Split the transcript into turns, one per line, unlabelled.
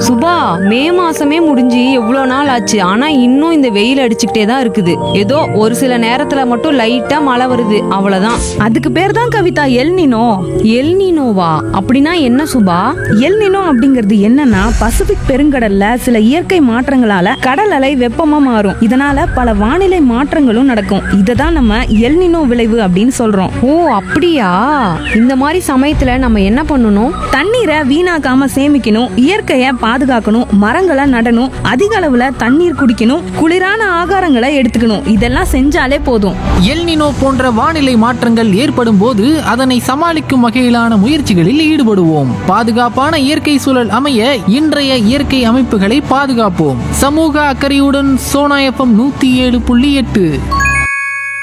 சுபா மே மாசமே முடிஞ்சு எவ்வளோ நாள் ஆச்சு ஆனா இன்னும் இந்த வெயில் அடிச்சுக்கிட்டே தான் இருக்குது ஏதோ ஒரு சில நேரத்துல மட்டும் லைட்டா மழை வருது அவ்வளவுதான்
அதுக்கு பேர் தான் கவிதா எல் நினோ
எல் நீனோவா அப்படின்னா என்ன சுபா
எல் நினோ அப்படிங்கிறது என்னன்னா பசிபிக் பெருங்கடல்ல சில இயற்கை மாற்றங்களால கடல் அலை வெப்பமா மாறும் இதனால பல வானிலை மாற்றங்களும் நடக்கும் இதை தான் நம்ம எல் நினோ விளைவு அப்படின்னு சொல்றோம்
ஓ அப்படியா இந்த மாதிரி சமயத்துல நம்ம என்ன பண்ணணும்
தண்ணீரை வீணாக்காம சேமிக்கணும் இயற்கையை பாதுகாக்கணும் மரங்களை நடணும் அதிக அளவுல தண்ணீர் குடிக்கணும் குளிரான ஆகாரங்களை எடுத்துக்கணும் இதெல்லாம் செஞ்சாலே போதும்
எல்னினோ போன்ற வானிலை மாற்றங்கள் ஏற்படும் போது அதனை சமாளிக்கும் வகையிலான முயற்சிகளில் ஈடுபடுவோம் பாதுகாப்பான இயற்கை சூழல் அமைய இன்றைய இயற்கை அமைப்புகளை பாதுகாப்போம் சமூக அக்கறையுடன் சோனா எஃப்எம் நூத்தி ஏழு புள்ளி எட்டு